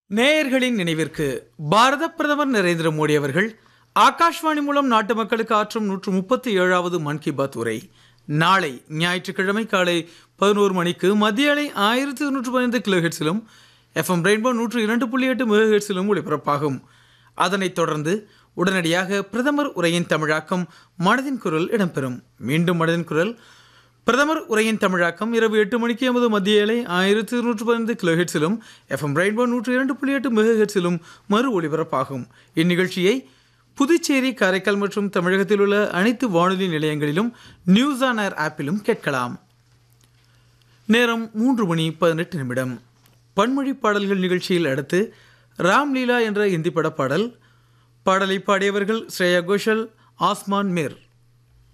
நேயர்களின் நினைவிற்கு பாரத பிரதமர் நரேந்திர மோடி அவர்கள் ஆகாஷ்வாணி மூலம் நாட்டு மக்களுக்கு ஆற்றும் நூற்று முப்பத்தி ஏழாவது மன் கி பாத் உரை நாளை ஞாயிற்றுக்கிழமை காலை பதினோரு மணிக்கு மத்திய அலை ஆயிரத்தி நூற்று பதினைந்து கிலோஹெட்ஸிலும் எஃப்எம் ரெயின்போ நூற்று இரண்டு புள்ளி எட்டு மெகாஹெட்ஸிலும் ஒளிபரப்பாகும் அதனைத் தொடர்ந்து உடனடியாக பிரதமர் உரையின் தமிழாக்கம் மனதின் குரல் இடம்பெறும் மீண்டும் மனதின் குரல் பிரதமர் உரையின் தமிழாக்கம் இரவு எட்டு மணிக்கு எமது மத்திய அலை ஆயிரத்தி இருநூற்று பதினைந்து கிலோஹெட்ஸிலும் எஃப்எம் ரெயின்போ நூற்று இரண்டு புள்ளி எட்டு மெகாஹெட்ஸிலும் மறு ஒளிபரப்பாகும் இந்நிகழ்ச்சியை புதுச்சேரி காரைக்கால் மற்றும் தமிழகத்தில் உள்ள அனைத்து வானொலி நிலையங்களிலும் நியூஸ் ஆன் ஏர் ஆப்பிலும் கேட்கலாம் நேரம் மூன்று மணி பதினெட்டு நிமிடம் பன்மொழி பாடல்கள் நிகழ்ச்சியில் அடுத்து ராம்லீலா என்ற இந்தி பட பாடல் பாடலை பாடியவர்கள் ஸ்ரேயா கோஷல் ஆஸ்மான் மிர்